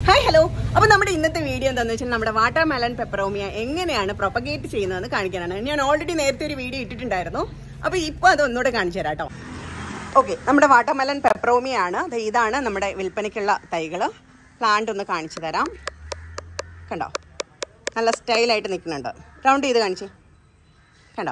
hi hello അപ്പൊ നമ്മുടെ ഇന്നത്തെ വീഡിയോ എന്താണെന്ന് വെച്ചാൽ നമ്മുടെ വാട്ടർ മെലൺ പെപ്പറോമിയ എങ്ങനെയാണ് പ്രൊപ്പഗേറ്റ് ചെയ്യുന്നതെന്ന് കാണിക്കാനാണ് ഞാൻ ഓൾറെഡി നേരത്തെ ഒരു വീഡിയോ ഇട്ടിട്ടുണ്ടായിരുന്നു അപ്പൊ ഇപ്പൊ അത് ഒന്നുകൂടെ കാണിച്ചു തരാം കേട്ടോ ഓക്കെ നമ്മുടെ വാട്ടർ മെലൺ പെപ്പറോമിയ ആണ് ദേ ഇതാണ് നമ്മുടെ വിൽപ്പനയ്ക്കുള്ള തൈകള് പ്ലാന്റ് ഒന്ന് കാണിച്ചു തരാം കണ്ടോ നല്ല സ്റ്റൈലായിട്ട് നിൽക്കുന്നുണ്ട് റൗണ്ട് ചെയ്ത് കാണിച്ച് കണ്ടോ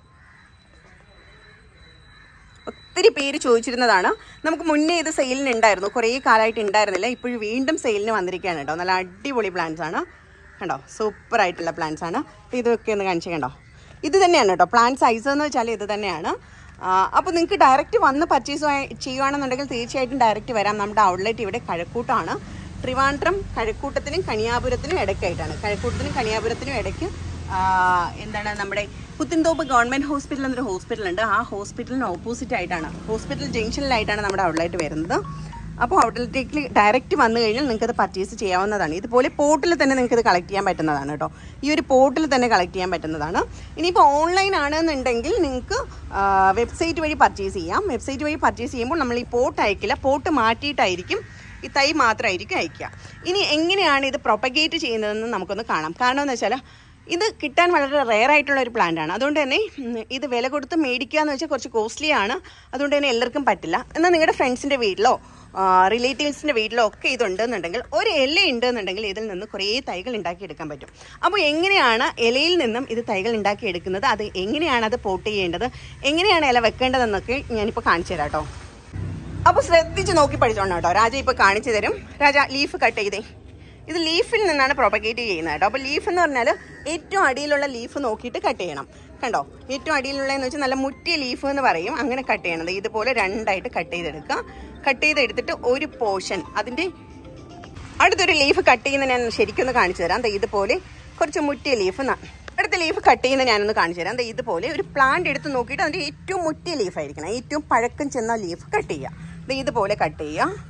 ഒത്തിരി പേര് ചോദിച്ചിരുന്നതാണ് നമുക്ക് മുന്നേ ഇത് സെയിലിന് ഉണ്ടായിരുന്നു കുറേ കാലമായിട്ട് ഉണ്ടായിരുന്നില്ല ഇപ്പോഴും വീണ്ടും സെയിലിന് വന്നിരിക്കുകയാണ് കേട്ടോ നല്ല അടിപൊളി പ്ലാന്റ്സ് ആണ് കണ്ടോ സൂപ്പർ ആയിട്ടുള്ള പ്ലാന്റ്സ് ആണ് അപ്പോൾ ഇതൊക്കെ ഒന്ന് കാണിച്ചു കണ്ടോ ഇത് തന്നെയാണ് കേട്ടോ പ്ലാന്റ് സൈസ് എന്ന് വെച്ചാൽ ഇത് തന്നെയാണ് അപ്പോൾ നിങ്ങൾക്ക് ഡയറക്റ്റ് വന്ന് പർച്ചേസ് ചെയ്യുകയാണെന്നുണ്ടെങ്കിൽ തീർച്ചയായിട്ടും ഡയറക്റ്റ് വരാം നമ്മുടെ ഔട്ട്ലെറ്റ് ഇവിടെ കഴക്കൂട്ടാണ് ട്രിവാൻഡ്രം കഴക്കൂട്ടത്തിനും കണിയാപുരത്തിനും ഇടയ്ക്കായിട്ടാണ് കഴക്കൂട്ടത്തിനും കണിയാപുരത്തിനും ഇടയ്ക്ക് ആ, എന്താണ് നമ്മുടെ പുത്തിൻതോപ്പ് ഗവൺമെന്റ് ഹോസ്പിറ്റൽ എന്നൊരു ഹോസ്പിറ്റൽ ഉണ്ട് ആ ഹോസ്പിറ്റലിന് ഓപ്പോസിറ്റ് ആയിട്ടാണ് ഹോസ്പിറ്റൽ ജംഗ്ഷനിലായിട്ടാണ് നമ്മുടെ ഔട്ട്ലെറ്റ് വരുന്നത് അപ്പോൾ ഔട്ട്ലെറ്റിലേക്ക് ഡയറക്റ്റ് വന്നു കഴിഞ്ഞാൽ നിങ്ങൾക്ക് ഇത് പർച്ചേസ് ചെയ്യാവുന്നതാണ് ഇതുപോലെ പോർട്ടിൽ തന്നെ നിങ്ങൾക്ക് ഇത് കളക്ട് ചെയ്യാൻ പറ്റുന്നതാണ് കേട്ടോ ഈ ഒരു പോർട്ടിൽ തന്നെ കളക്ട് ചെയ്യാൻ പറ്റുന്നതാണ് ഇനിയിപ്പോൾ ഓൺലൈൻ ആണെന്നുണ്ടെങ്കിൽ നിങ്ങൾക്ക് വെബ്സൈറ്റ് വഴി പർച്ചേസ് ചെയ്യാം വെബ്സൈറ്റ് വഴി പർച്ചേസ് ചെയ്യുമ്പോൾ നമ്മൾ ഈ പോർട്ട് അയക്കില്ല പോർട്ട് മാറ്റിയിട്ടായിരിക്കും ഈ തൈ മാത്രമായിരിക്കും അയക്കുക ഇനി എങ്ങനെയാണ് ഇത് പ്രൊപ്പഗേറ്റ് ചെയ്യുന്നതെന്ന് നമുക്കൊന്ന് കാണാം കാരണം എന്ന് വെച്ചാൽ ഇത് കിട്ടാൻ വളരെ റെയർ ആയിട്ടുള്ള ഒരു പ്ലാന്റ് ആണ് അതുകൊണ്ട് തന്നെ ഉം, ഇത് വില കൊടുത്ത് മേടിക്കുക എന്ന് വെച്ചാൽ കുറച്ച് കോസ്റ്റ്ലി ആണ് അതുകൊണ്ട് തന്നെ എല്ലാവർക്കും പറ്റില്ല എന്നാൽ നിങ്ങളുടെ ഫ്രണ്ട്സിൻ്റെ വീട്ടിലോ റിലേറ്റീവ്സിൻ്റെ വീട്ടിലോ ഒക്കെ ഇതുണ്ടെന്നുണ്ടെങ്കിൽ ഒരു ഇല ഉണ്ടെന്നുണ്ടെങ്കിൽ ഇതിൽ നിന്ന് കുറേ തൈകൾ ഉണ്ടാക്കിയെടുക്കാൻ പറ്റും അപ്പോൾ എങ്ങനെയാണ് ഇലയിൽ നിന്നും ഇത് തൈകൾ ഉണ്ടാക്കിയെടുക്കുന്നത് അത് എങ്ങനെയാണ് അത് പോട്ട് ചെയ്യേണ്ടത് എങ്ങനെയാണ് ഇല വെക്കേണ്ടതെന്നൊക്കെ ഞാനിപ്പോൾ കാണിച്ചു തരാം കേട്ടോ അപ്പൊ ശ്രദ്ധിച്ച് നോക്കി പഠിച്ചോണം കേട്ടോ രാജ ഇപ്പൊ കാണിച്ചു തരും രാജ ലീഫ് കട്ട് ചെയ്തേ ഇത് ലീഫിൽ നിന്നാണ് പ്രൊപ്പഗേറ്റ് ചെയ്യുന്നത് കേട്ടോ അപ്പൊ ലീഫ് എന്ന് പറഞ്ഞാൽ ഏറ്റവും അടിയിലുള്ള ലീഫ് നോക്കിയിട്ട് കട്ട് ചെയ്യണം കണ്ടോ ഏറ്റവും അടിയിലുള്ളതെന്ന് വെച്ചാൽ നല്ല മുറ്റിയ ലീഫ് എന്ന് പറയും അങ്ങനെ കട്ട് ചെയ്യണത് ഇതുപോലെ രണ്ടായിട്ട് കട്ട് ചെയ്തെടുക്കുക കട്ട് ചെയ്തെടുത്തിട്ട് ഒരു പോർഷൻ അതിന്റെ അടുത്തൊരു ലീഫ് കട്ട് ചെയ്യുന്ന ഞാൻ ശരിക്കും ഒന്ന് കാണിച്ചു തരാം ദേ ഇതുപോലെ കുറച്ച് മുറ്റിയ ലീഫ് അടുത്ത ലീഫ് കട്ട് ചെയ്യുന്ന ഞാനൊന്ന് കാണിച്ചു തരാം ദേ ഇതുപോലെ ഒരു പ്ലാന്റ് എടുത്ത് നോക്കിയിട്ട് അതിന്റെ ഏറ്റവും മുറ്റിയ ലീഫ് ആയിരിക്കണം ഏറ്റവും പഴക്കം ചെന്ന ലീഫ് കട്ട് ചെയ്യുക ദേ ഇതുപോലെ കട്ട് ചെയ്യുക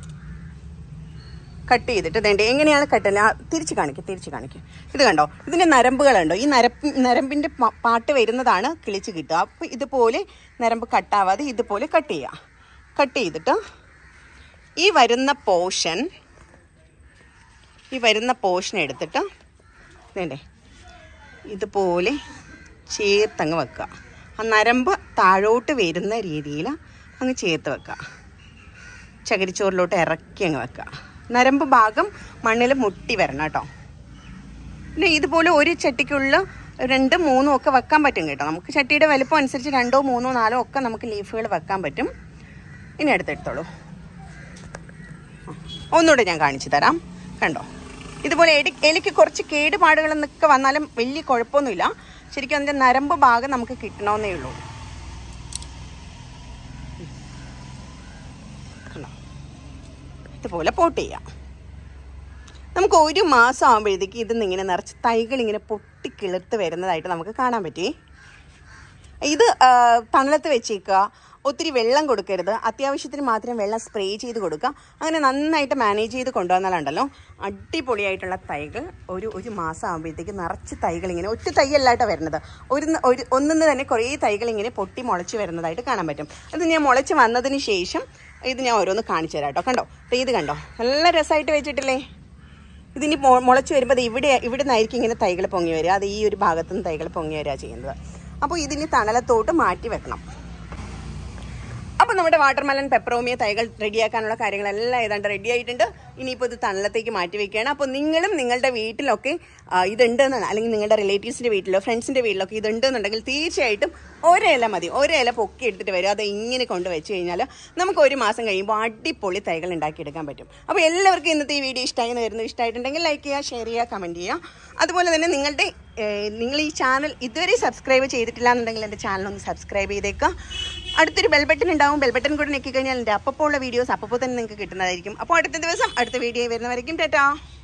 കട്ട് ചെയ്തിട്ട് ഇതേണ്ട എങ്ങനെയാണ് കട്ട് ചെയ്യുന്നത് തിരിച്ച് കാണിക്കുക തിരിച്ച് കാണിക്കുക ഇത് കണ്ടോ ഇതിന്റെ നരമ്പുകളുണ്ടോ ഈ നരമ്പ് നരമ്പിന്റെ പ- പാട്ട് വരുന്നതാണ് കിളിച്ച് കിട്ടുക അപ്പോൾ ഇതുപോലെ നരമ്പ് കട്ടാവാതെ ഇതുപോലെ കട്ട് ചെയ്യുക കട്ട് ചെയ്തിട്ട് ഈ വരുന്ന പോർഷൻ ഈ വരുന്ന പോർഷൻ എടുത്തിട്ട് വേണ്ടേ ഇതുപോലെ ചേർത്തങ്ങ് വെക്കുക ആ നരമ്പ് താഴോട്ട് വരുന്ന രീതിയിൽ അങ്ങ് ചേർത്ത് വെക്കുക ചകിരിച്ചോറിലോട്ട് ഇറക്കി അങ്ങ് വെക്കുക നരമ്പ് ഭാഗം മണ്ണിൽ മുട്ടി വരണം കേട്ടോ പിന്നെ ഇതുപോലെ ഒരു ചട്ടിക്കുള്ള രണ്ട് മൂന്നും ഒക്കെ വെക്കാൻ പറ്റും കേട്ടോ നമുക്ക് ചട്ടിയുടെ വലുപ്പം അനുസരിച്ച് രണ്ടോ മൂന്നോ നാലോ ഒക്കെ നമുക്ക് ലീഫുകൾ വെക്കാൻ പറ്റും ഇനി അടുത്തെടുത്തോളൂ ഒന്നുകൂടെ ഞാൻ കാണിച്ചു തരാം കണ്ടോ ഇതുപോലെ എടി എലിക്ക് കുറച്ച് കേടുപാടുകളെന്നൊക്കെ വന്നാലും വലിയ കുഴപ്പമൊന്നുമില്ല ശരിക്കും അതിൻ്റെ നരമ്പ് ഭാഗം നമുക്ക് കിട്ടണമെന്നേ ഉള്ളൂ കണ്ടോ ഇതുപോലെ പോട്ട് ചെയ്യാം നമുക്ക് ഒരു മാസം ആകുമ്പോഴത്തേക്ക് ഇതിന്ന് ഇങ്ങനെ നിറച്ച് തൈകൾ ഇങ്ങനെ പൊട്ടി കിളിർത്ത് വരുന്നതായിട്ട് നമുക്ക് കാണാൻ പറ്റി ഇത് ആ, തണലത്ത് വെച്ചേക്കുക ഒത്തിരി വെള്ളം കൊടുക്കരുത് അത്യാവശ്യത്തിന് മാത്രം വെള്ളം സ്പ്രേ ചെയ്ത് കൊടുക്കുക അങ്ങനെ നന്നായിട്ട് മാനേജ് ചെയ്ത് കൊണ്ടുവന്നാലുണ്ടല്ലോ അടിപൊളിയായിട്ടുള്ള തൈകൾ ഒരു ഒരു മാസം ആകുമ്പോഴത്തേക്ക് നിറച്ച് തൈകൾ ഇങ്ങനെ ഒറ്റ തൈയല്ലാട്ടോ വരുന്നത് ഒരു ന- ഒരു ഒന്നിന്ന് തന്നെ കുറേ തൈകൾ ഇങ്ങനെ പൊട്ടി മുളച്ച് വരുന്നതായിട്ട് കാണാൻ പറ്റും അത് ഞാൻ മുളച്ച് വന്നതിന് ശേഷം ഇത് ഞാൻ ഓരോന്ന് കാണിച്ചു തരാം കേട്ടോ കണ്ടോ ദേ ഇത് കണ്ടോ നല്ല രസമായിട്ട് വെച്ചിട്ടില്ലേ ഇതിനി മൊ- മുളച്ച് വരുമ്പോൾ ഇവിടെ ഇവിടെ നിന്നായിരിക്കും ഇങ്ങനെ തൈകൾ പൊങ്ങി വരിക അത് ഈ ഒരു ഭാഗത്തു നിന്ന് തൈകൾ പൊങ്ങി വരിക ചെയ്യുന്നത് അപ്പോൾ ഇതിനി തണലത്തോട്ട് മാറ്റി വെക്കണം അപ്പോൾ നമ്മുടെ വാട്ടർമെലൻ പെപ്പറോമിയ തൈകൾ റെഡിയാക്കാനുള്ള കാര്യങ്ങളെല്ലാം ഏതാണ്ട് റെഡി ആയിട്ടുണ്ട് ഇനിയിപ്പോൾ ഇത് തണലത്തേക്ക് മാറ്റി വെക്കുകയാണ് അപ്പോൾ നിങ്ങളും നിങ്ങളുടെ വീട്ടിലൊക്കെ ആ, ഇതുണ്ടെന്നാണ് അല്ലെങ്കിൽ നിങ്ങളുടെ റിലേറ്റീവ്സിൻ്റെ വീട്ടിലോ ഫ്രണ്ട്സിൻ്റെ വീട്ടിലൊക്കെ ഇതുണ്ടെന്നുണ്ടെങ്കിൽ തീർച്ചയായിട്ടും ഒരില മതി ഒരില പൊക്കി എടുത്തിട്ട് വരും അത് ഇങ്ങനെ കൊണ്ട് വെച്ച് കഴിഞ്ഞാൽ നമുക്ക് ഒരു മാസം കഴിയുമ്പോൾ അടിപൊളി തൈകൾ ഉണ്ടാക്കിയെടുക്കാൻ പറ്റും അപ്പോൾ എല്ലാവർക്കും ഇന്നത്തെ ഈ വീഡിയോ ഇഷ്ടമായി എന്ന് വരുന്നു ഇഷ്ടമായിട്ടുണ്ടെങ്കിൽ ലൈക്ക് ചെയ്യുക ഷെയർ ചെയ്യുക കമൻറ്റ് ചെയ്യുക അതുപോലെ തന്നെ നിങ്ങളുടെ ഏഹ്, നിങ്ങൾ ഈ ചാനൽ ഇതുവരെ സബ്സ്ക്രൈബ് ചെയ്തിട്ടില്ല എന്നുണ്ടെങ്കിൽ എൻ്റെ ചാനൽ ഒന്ന് സബ്സ്ക്രൈബ് ചെയ്തേക്കുക അടുത്തൊരു ബെൽ ബട്ടൺ ഉണ്ടാവും ബെൽ ബട്ടൺ കൂടെ ഞെക്കി കഴിഞ്ഞാൽ എൻ്റെ അപ്പോൾ ഉള്ള വീഡിയോസ് അപ്പോൾ തന്നെ നിങ്ങൾക്ക് കിട്ടുന്നതായിരിക്കും അപ്പോൾ അടുത്ത ദിവസം അടുത്ത വീഡിയോ വരുന്നവരേക്കും ടാറ്റാ